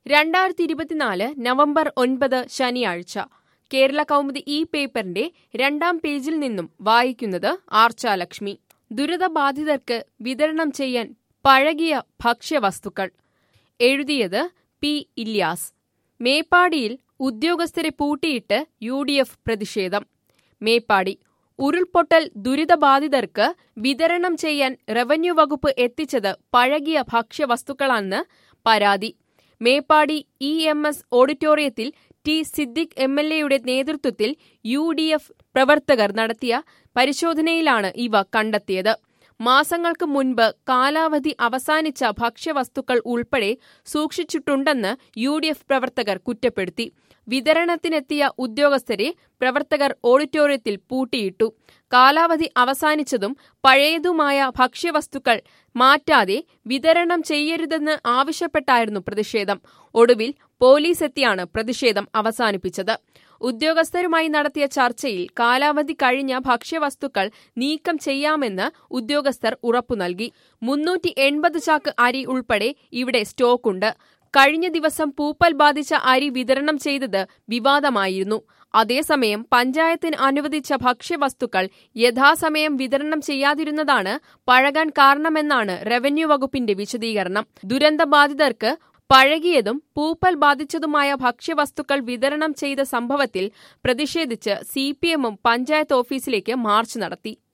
രണ്ടായിരത്തി ഇരുപത്തിനാല് നവംബർ ഒൻപത് ശനിയാഴ്ച കേരള കൗമുദി ഈ പേപ്പറിന്റെ രണ്ടാം പേജിൽ നിന്നും വായിക്കുന്നത് ആർച്ചാലക്ഷ്മി ദുരിതബാധിതർക്ക് വിതരണം ചെയ്യാൻ പഴകിയ ഭക്ഷ്യവസ്തുക്കൾ എഴുതിയത് പി ഇല്യാസ് മേപ്പാടിയിൽ ഉദ്യോഗസ്ഥരെ പൂട്ടിയിട്ട് യു ഡി എഫ് പ്രതിഷേധം മേപ്പാടി ഉരുൾപൊട്ടൽ ദുരിതബാധിതർക്ക് വിതരണം ചെയ്യാൻ റവന്യൂ വകുപ്പ് എത്തിച്ചത് പഴകിയ ഭക്ഷ്യവസ്തുക്കളാണെന്ന് പരാതി മേപ്പാടി ഇ എം എസ് ഓഡിറ്റോറിയത്തിൽ ടി സിദ്ദിഖ് എം എൽ എയുടെ നേതൃത്വത്തിൽ യു ഡി എഫ് പ്രവർത്തകർ നടത്തിയ പരിശോധനയിലാണ് ഇവ കണ്ടെത്തിയത് മാസങ്ങൾക്ക് മുൻപ് കാലാവധി അവസാനിച്ച ഭക്ഷ്യവസ്തുക്കൾ ഉൾപ്പെടെ സൂക്ഷിച്ചിട്ടുണ്ടെന്ന് യു ഡി എഫ് പ്രവർത്തകർ കുറ്റപ്പെടുത്തി വിതരണത്തിനെത്തിയ ഉദ്യോഗസ്ഥരെ പ്രവർത്തകർ ഓഡിറ്റോറിയത്തിൽ പൂട്ടിയിട്ടു കാലാവധി അവസാനിച്ചതും പഴയതുമായ ഭക്ഷ്യവസ്തുക്കൾ മാറ്റാതെ വിതരണം ചെയ്യരുതെന്ന് ആവശ്യപ്പെട്ടായിരുന്നു പ്രതിഷേധം ഒടുവിൽ പോലീസ് എത്തിയാണ് പ്രതിഷേധം അവസാനിപ്പിച്ചത് ഉദ്യോഗസ്ഥരുമായി നടത്തിയ ചർച്ചയിൽ കാലാവധി കഴിഞ്ഞ ഭക്ഷ്യവസ്തുക്കൾ നീക്കം ചെയ്യാമെന്ന് ഉദ്യോഗസ്ഥർ ഉറപ്പു നൽകി മുന്നൂറ്റി എൺപത് ചാക്ക് അരി ഉൾപ്പെടെ ഇവിടെ സ്റ്റോക്കുണ്ട് കഴിഞ്ഞ ദിവസം പൂപ്പൽ ബാധിച്ച അരി വിതരണം ചെയ്തത് വിവാദമായിരുന്നു അതേസമയം പഞ്ചായത്തിന് അനുവദിച്ച ഭക്ഷ്യവസ്തുക്കൾ യഥാസമയം വിതരണം ചെയ്യാതിരുന്നതാണ് പഴകാൻ കാരണമെന്നാണ് റവന്യൂ വകുപ്പിന്റെ വിശദീകരണം ദുരന്തബാധിതർക്ക് പഴകിയതും പൂപ്പൽ ബാധിച്ചതുമായ ഭക്ഷ്യവസ്തുക്കൾ വിതരണം ചെയ്ത സംഭവത്തിൽ പ്രതിഷേധിച്ച് സിപിഎമ്മും പഞ്ചായത്ത് ഓഫീസിലേക്ക് മാർച്ച് നടത്തി